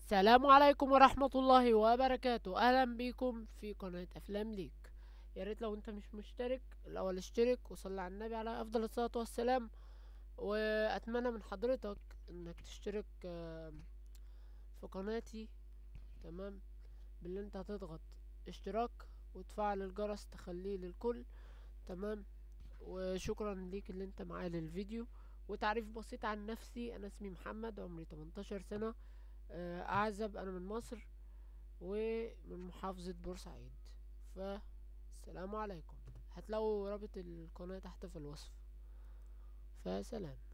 السلام عليكم ورحمة الله وبركاته أهلا بيكم في قناة أفلام ليك يا ريت لو انت مش مشترك الأول اشترك وصلي على النبي على أفضل الصلاة والسلام وأتمنى من حضرتك إنك تشترك آم، في قناتي تمام باللي انت هتضغط اشتراك وتفعل الجرس تخليه للكل تمام وشكرا ليك اللي انت معايا للفيديو وتعريف بسيط عن نفسي انا اسمي محمد عمري 18 سنة آه، اعزب انا من مصر ومن محافظة بورسعيد فالسلام عليكم هتلاقوا رابط القناة تحت في الوصف فسلام